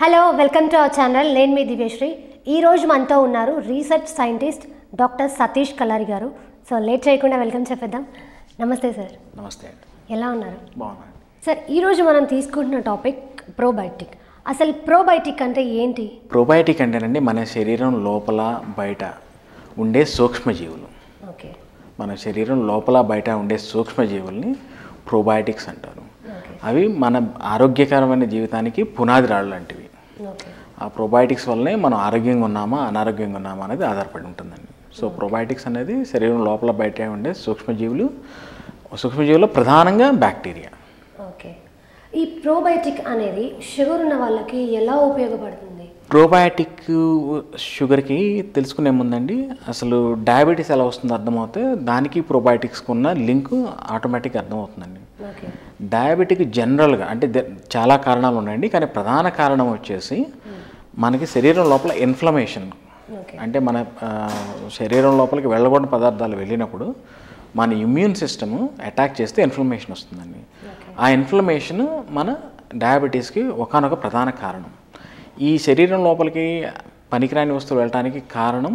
hello welcome to our channel నేను మీ దివ్యశ్రీ ఈ రోజు మనతో ఉన్నారు research scientist doctor Satish Kalari garu so late చేయకుండా వెల్కమ్ చెప్పేద్దాం నమస్తే సార్ నమస్తే అండి ఎలా ఉన్నారు బాగున్నాను సార్ ఈరోజు మనం తీసుకుంటున్న టాపిక్ ప్రోబయోటిక్ అసలు ప్రోబయోటిక్ అంటే ఏంటి ప్రోబయోటిక్ అంటేనండి మన శరీరం లోపల బయట ఉండే సూక్ష్మజీవులు ఓకే మన శరీరం లోపల బయట ఉండే సూక్ష్మజీవుల్ని ప్రోబయోటిక్స్ అంటారు ఓకే అవి మన ఆరోగ్యకరమైన జీవితానికి పునాది రాళ్ళు లాంటివి ఓకే ఆ ప్రోబయోటిక్స్ వల్లనే మనం ఆరోగ్యంగా ఉన్నామా అనారోగ్యంగా ఉన్నామా అనేది ఆధారపడి ఉంటుందండి సో ప్రోబయోటిక్స్ అనేది శరీరం లోపల బయట ఉండే సూక్ష్మజీవులు సూక్ష్మజీవుల్లో ప్రధానంగా బ్యాక్టీరియా ఓకే ఈ ప్రోబయోటిక్ అనేది షుగర్ ఉన్న వాళ్ళకి ఎలా ఉపయోగపడుతుంది ప్రోబయాటిక్ షుగర్కి తెలుసుకునే ముందండి అసలు డయాబెటీస్ ఎలా వస్తుందో అర్థమవుతే దానికి ప్రోబయాటిక్స్కి ఉన్న లింక్ ఆటోమేటిక్గా అర్థమవుతుందండి ఓకే డయాబెటిక్ జనరల్గా అంటే ద- చాలా కారణాలు ఉన్నాయండి కానీ ప్రధాన కారణం వచ్చేసి మనకి శరీరం లోపల ఇన్ఫ్లమేషన్ ఓకే అంటే మన ఆ, శరీరం లోపలికి వెళ్ళకూడని పదార్థాలు వెళ్ళినప్పుడు మన ఇమ్యూన్ సిస్టమ్ అటాక్ చేస్తే ఇన్ఫ్లమేషన్ వస్తుందండి ఆ ఇన్ఫ్లమేషన్ మన డయాబెటీస్కి ఒకనొక ప్రధాన కారణం ఈ శరీరం లోపలికి పనికిరాని వస్తువులు వెళ్ళటానికి కారణం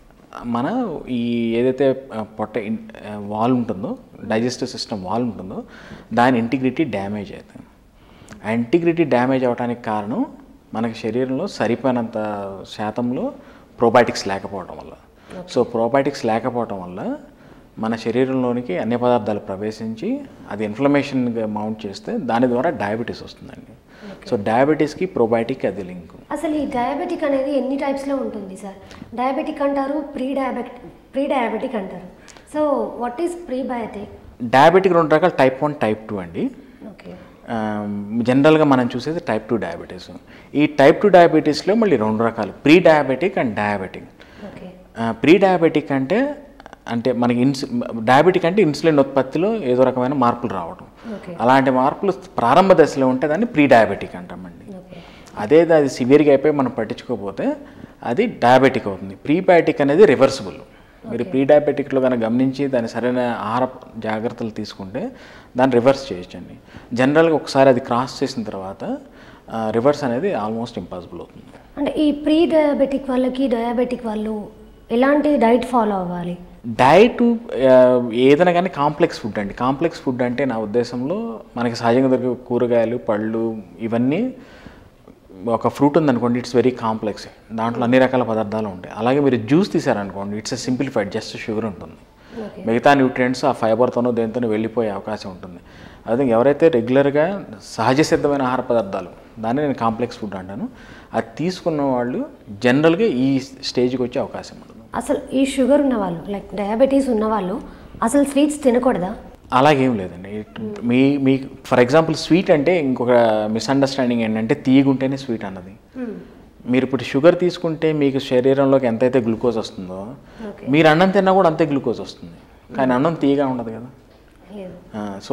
మన ఈ ఏదైతే ఆ, పొట్ట వాల్ ఉంటుందో డైజెస్టివ్ సిస్టమ్ వాల్ ఉంటుందో దాని ఇంటిగ్రిటీ డ్యామేజ్ అవుతుంది ఆ ఇంటిగ్రిటీ డ్యామేజ్ అవడానికి కారణం మనకి శరీరంలో సరిపోయినంత శాతంలో ప్రోబయాటిక్స్ లేకపోవడం వల్ల సో ప్రోబయాటిక్స్ లేకపోవడం వల్ల మన శరీరంలోనికి అన్ని పదార్థాలు ప్రవేశించి అది ఇన్ఫ్లమేషన్గా మౌంట్ చేస్తే దాని ద్వారా డయాబెటీస్ వస్తుందండి సో డయాబెటీస్కి ప్రోబయాటిక్ అది లింక్ అసలు ఈ డయాబెటిక్ అనేది ఎన్ని టైప్స్లో ఉంటుంది సార్ డయాబెటిక్ అంటారు ప్రీ డయాబెటిక్ ప్రీ డయాబెటిక్ అంటారు so what is prebiotic diabetic రెండు రకాలు టైప్ వన్ టైప్ టూ అండి ఓకే జనరల్గా మనం చూసేది టైప్ టూ డయాబెటీస్ ఈ టైప్ టూ డయాబెటీస్లో మళ్ళీ రెండు రకాలు prediabetic and diabetic okay prediabetic అంటే అంటే మనకి ఇన్స్ డయాబెటిక్ అంటే ఇన్సులిన్ ఉత్పత్తిలో ఏదో రకమైన మార్పులు రావడం ఓకే అలాంటి మార్పులు ప్రారంభ దశలో ఉంటే దాన్ని ప్రీ డయాబెటిక్ అంటామండి ఓకే అదే అది సివియర్గా అయిపోయి మనం పట్టించుకోకపోతే అది డయాబెటిక్ అవుతుంది ప్రీ డయాబెటిక్ అనేది రివర్సిబుల్ మీరు ప్రీ డయాబెటిక్లో కనుక గమనించి దాని సరైన ఆహార జాగ్రత్తలు తీసుకుంటే దాన్ని రివర్స్ చేయొచ్చండి జనరల్గా ఒకసారి అది క్రాస్ చేసిన తర్వాత రివర్స్ అనేది ఆల్మోస్ట్ ఇంపాసిబుల్ అవుతుంది అంటే ఈ ప్రీ డయాబెటిక్ వాళ్ళకి డయాబెటిక్ వాళ్ళు ఎలాంటి డైట్ ఫాలో అవ్వాలి డైట్ ఏదైనా కానీ కాంప్లెక్స్ ఫుడ్ అండి కాంప్లెక్స్ ఫుడ్ అంటే నా ఉద్దేశంలో మనకి సహజంగా దొరికే కూరగాయలు పళ్ళు ఇవన్నీ ఒక ఫ్రూట్ ఉందనుకోండి ఇట్స్ వెరీ కాంప్లెక్స్ దాంట్లో అన్ని రకాల పదార్థాలు ఉంటాయి అలాగే మీరు జ్యూస్ తీసారనుకోండి ఇట్స్ సింప్లిఫైడ్ జస్ట్ షుగర్ ఉంటుంది ఓకే మిగతా న్యూట్రియంట్స్ ఆ ఫైబర్తోనో దేనితోనో వెళ్ళిపోయే అవకాశం ఉంటుంది అదే ఎవరైతే రెగ్యులర్గా సహజ సిద్ధమైన ఆహార పదార్థాలు దాన్ని నేను కాంప్లెక్స్ ఫుడ్ అంటాను అది తీసుకున్న వాళ్ళు జనరల్గా ఈ స్టేజ్కి వచ్చే అవకాశం ఉంటుంది అసలు ఈ షుగర్ ఉన్న వాళ్ళు లైక్ డయాబెటీస్ ఉన్న వాళ్ళు అసలు స్వీట్స్ తినకూడదా అలాగేం లేదండి ఇట్- మీ మీ ఫర్ ఎగ్జాంపుల్ స్వీట్ అంటే ఇంకొక మిస్అండర్స్టాండింగ్ ఏంటంటే తీయగుంటేనే స్వీట్ అన్నది మీరు ఇప్పుడు షుగర్ తీసుకుంటే మీకు శరీరంలోకి ఎంతైతే గ్లూకోజ్ వస్తుందో ఓకే మీరు అన్నం తిన్నా కూడా అంతే గ్లూకోజ్ వస్తుంది కానీ అన్నం తీయగా ఉండదు కదా లేదు సో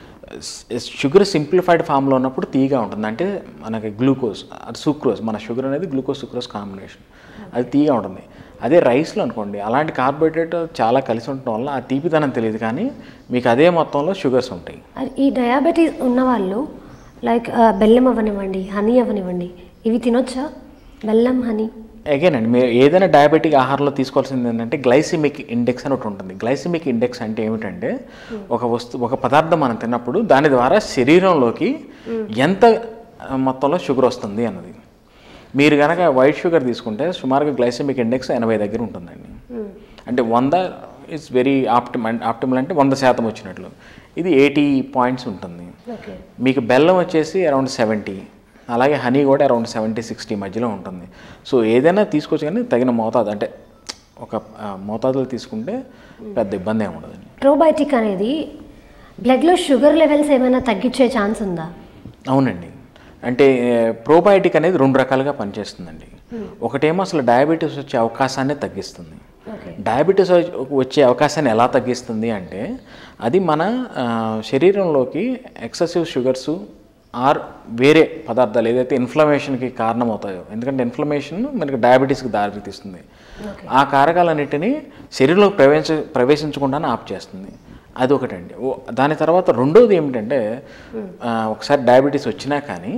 షుగర్ సింప్లిఫైడ్ ఫామ్లో ఉన్నప్పుడు తీయగా ఉంటుంది అంటే మనకి గ్లూకోజ్ అది సుక్రోజ్ మన షుగర్ అనేది గ్లూకోజ్ సుక్రోజ్ కాంబినేషన్ అది తీయగా ఉంటుంది అదే రైస్లో అనుకోండి అలాంటి కార్బోహైడ్రేట్ చాలా కలిసి ఉండటం వల్ల ఆ తీపిదనం తెలియదు కానీ మీకు అదే మొత్తంలో షుగర్స్ ఉంటాయి అది ఈ డయాబెటీస్ ఉన్న వాళ్ళు లైక్ బెల్లం అవ్వనివ్వండి హనీ అవ్వనివ్వండి ఇవి తినొచ్చా బెల్లం హనీ అగైన్ అండి మీరు ఏదైనా డయాబెటిక్ ఆహారంలో తీసుకోవాల్సింది ఏంటంటే గ్లైసిమిక్ ఇండెక్స్ అని ఒకటి ఉంటుంది గ్లైసిమిక్ ఇండెక్స్ అంటే ఏమిటంటే ఒక వస్తు ఒక పదార్థం మనం తిన్నప్పుడు దాని ద్వారా శరీరంలోకి ఎంత ఆ, మొత్తంలో షుగర్ వస్తుంది అన్నది మీరు కనుక వైట్ షుగర్ తీసుకుంటే సుమారుగా గ్లైసిమిక్ ఇండెక్స్ ఎనభై దగ్గర ఉంటుందండి అంటే వంద ఇట్స్ వెరీ ఆప్టిమల్ ఆప్టిమల్ అంటే వంద శాతం వచ్చినట్లు ఇది ఎయిటీ పాయింట్స్ ఉంటుంది ఓకే మీకు బెల్లం వచ్చేసి అరౌండ్ సెవెంటీ అలాగే హనీ కూడా అరౌండ్ సెవెంటీ సిక్స్టీ మధ్యలో ఉంటుంది సో ఏదైనా తీసుకోవచ్చు కానీ తగిన మోతాదు అంటే ఒక ఆ, మోతాదులో తీసుకుంటే పెద్ద ఇబ్బంది ఏమి ఉండదండి ప్రోబయోటిక్ అనేది బ్లడ్లో షుగర్ లెవెల్స్ ఏమైనా తగ్గించే ఛాన్స్ ఉందా అవునండి అంటే ప్రోబయోటిక్ అనేది రెండు రకాలుగా పనిచేస్తుందండి ఒకటేమో అసలు డయాబెటీస్ వచ్చే అవకాశాన్ని తగ్గిస్తుంది ఓకే డయాబెటీస్ వచ్చే అవకాశాన్ని ఎలా తగ్గిస్తుంది అంటే అది మన ఆ, శరీరంలోకి ఎక్సెసివ్ షుగర్స్ ఆర్ వేరే పదార్థాలు ఏదైతే ఇన్ఫ్లమేషన్కి కారణమవుతాయో ఎందుకంటే ఇన్ఫ్లమేషన్ మనకి డయాబెటీస్కి దారితీస్తుంది ఓకే ఆ కారకాలన్నిటినీ శరీరంలోకి ప్రవేశ ప్రవేశించకుండానే ఆప్ చేస్తుంది అది ఒకటండి ఓ దాని తర్వాత రెండోది ఏమిటంటే ఆ, ఒకసారి డయాబెటీస్ వచ్చినా కానీ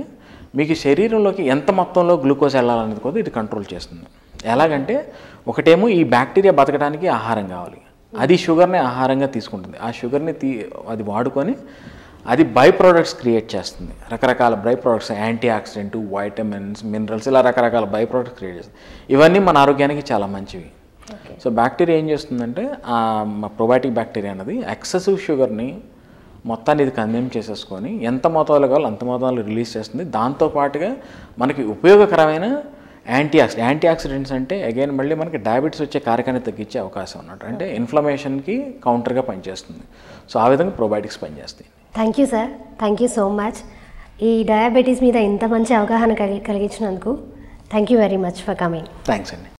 మీకు శరీరంలోకి ఎంత మొత్తంలో గ్లూకోజ్ వెళ్ళాలనేది కూడా ఇది కంట్రోల్ చేస్తుంది ఎలాగంటే ఒకటేమో ఈ బ్యాక్టీరియా బతకడానికి ఆహారం కావాలి అది షుగర్ని ఆహారంగా తీసుకుంటుంది ఆ షుగర్ని తీ అది వాడుకొని అది బై ప్రోడక్ట్స్ క్రియేట్ చేస్తుంది రకరకాల byproducts antioxidant vitamins minerals ఇలా రకరకాల బై ప్రోడక్ట్స్ క్రియేట్ చేస్తుంది ఇవన్నీ మన ఆరోగ్యానికి చాలా మంచివి సో బ్యాక్టీరియా ఏం చేస్తుందంటే ఆ ప్రొబయాటిక్ బ్యాక్టీరియా అన్నది ఎక్సెసివ్ షుగర్ని మొత్తాన్ని ఇది కన్జ్యూమ్ చేసేసుకొని ఎంత మోతాదులో కావాలో అంత మోతాదులో రిలీజ్ చేస్తుంది దాంతోపాటుగా మనకి ఉపయోగకరమైన యాంటీ ఆక్సి యాంటీ ఆక్సిడెంట్స్ అంటే అగైన్ మళ్ళీ మనకి డయాబెటీస్ వచ్చే కారకాన్ని తగ్గించే అవకాశం ఉన్నట్టు అంటే ఇన్ఫ్లమేషన్కి కౌంటర్గా పనిచేస్తుంది సో ఆ విధంగా ప్రొబయాటిక్స్ పనిచేస్తాయి thank you sir thank you so much ఈ డయాబెటీస్ మీద ఇంత మంచి అవగాహన కలిగి కలిగించినందుకు thank you very much for coming thanks అండి